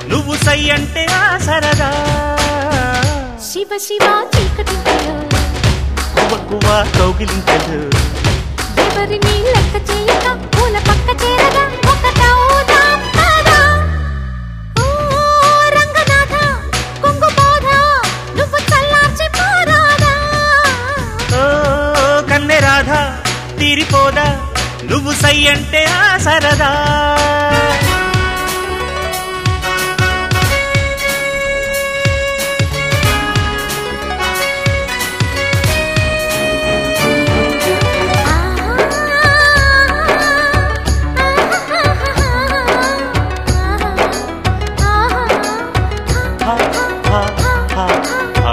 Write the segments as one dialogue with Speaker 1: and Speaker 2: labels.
Speaker 1: నువ్వు సై అంటే ఆ సరదా
Speaker 2: శివ శివ చీకటింతలు
Speaker 1: కువ్వ కౌగిలింతలు
Speaker 2: ఎవరిని లెక్క చేయక పూల పక్క చేరగా ఒకటవుదాం పదా. ఓ రంగనాథ, కొంగు బాధ, నువ్వు చల్లార్చి పోరాదా.
Speaker 1: ఓ కన్నె రాధ తీరిపోదా నువ్వు సై అంటే ఆ సరదా హా, హా, హా, హా.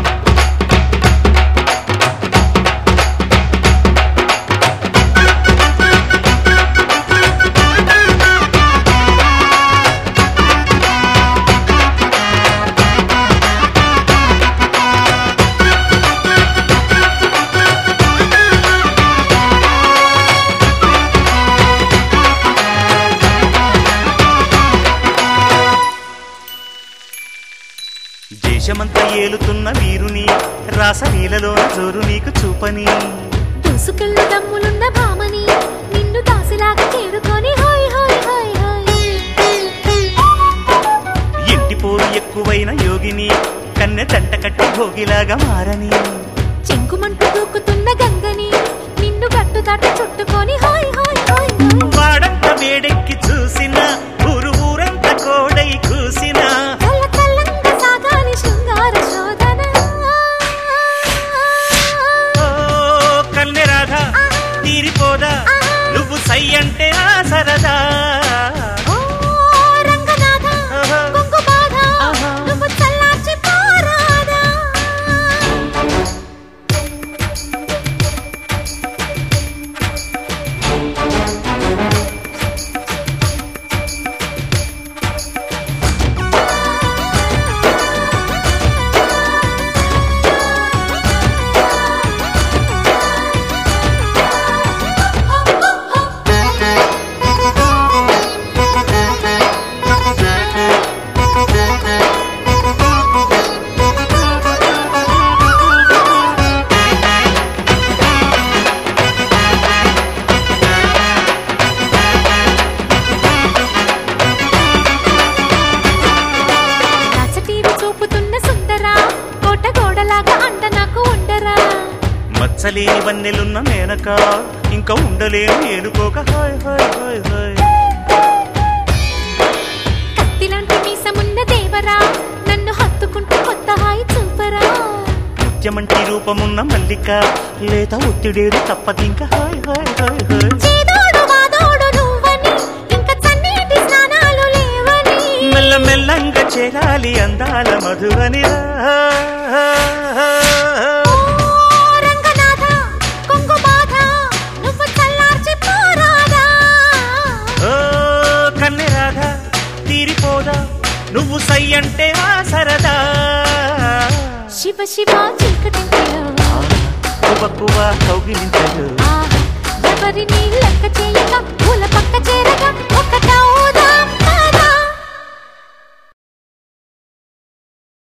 Speaker 1: దేశమంతా ఏలుతున్న వీరుని రాసలీలలో జోరు నీకు చూపని
Speaker 2: దూసుకెళ్ళు దమ్ములున్న భామని నిన్ను దాసిలాగా చేరుకొని హాయ్ హాయ్ హాయ్ హాయ్
Speaker 1: ఇంటి పోరు ఎక్కువైన యోగిని కన్నె తంట కట్టి భోగిలాగా మారని
Speaker 2: చెంకుమంటూ దూకుతున్న గంగని నిన్ను గట్టు దాటి చుట్టుకొని హాయ్ హాయ్ హాయ్ హాయ్
Speaker 1: వాడంత వేడెక్కి చూసిన ఊరు ఊరంత కోడై కూసిన
Speaker 2: చల్ల చల్లంగా సాగాలి శృంగార శోధన
Speaker 1: ఓ కన్నె రాధ తీరిపోదా నువ్వు సై అంటే ఆ సరదా
Speaker 2: ఓ రంగనాథ కొంగు బాధ నువ్వు చల్లార్చి పోరాదా టీవీ చూపుతున్న సుందరా కోట గోడలాగా అంట నాకు ఉండరా
Speaker 1: మచ్చలేని వన్నెలున్న మేనక ఇంకా ఉండలేను ఏనుకోక హాయ్ హాయ్ హాయ్ హాయ్
Speaker 2: కత్తిలాంటి మీసమున్న దేవరా నన్ను హత్తుకుంటూ కొత్త హాయి చూపరా
Speaker 1: ముత్యమంటి రూపమున్న మల్లిక లేత ఒత్తిడేరు తప్పదింక హాయ్ హాయ్ హాయ్ హాయ్
Speaker 2: చేదోడు వాదోడు నువ్వని ఇంకా చన్నీటి స్నానాలు లేవని
Speaker 1: మెల్ల మెల్లంగా చేరాలి అందాల మధువని
Speaker 2: ఓ రంగనాథ కొంగు బాధ నువ్వు చల్లార్చి పోరాదా
Speaker 1: ఓ కన్నె రాధ తీరిపోదా నువ్వు సై అంటే ఆ సరదా
Speaker 2: శివ శివ చీకటింతలో
Speaker 1: కువ కువ కౌగిలింతలు
Speaker 2: ఆహా ఎవరిని లెక్క చేయ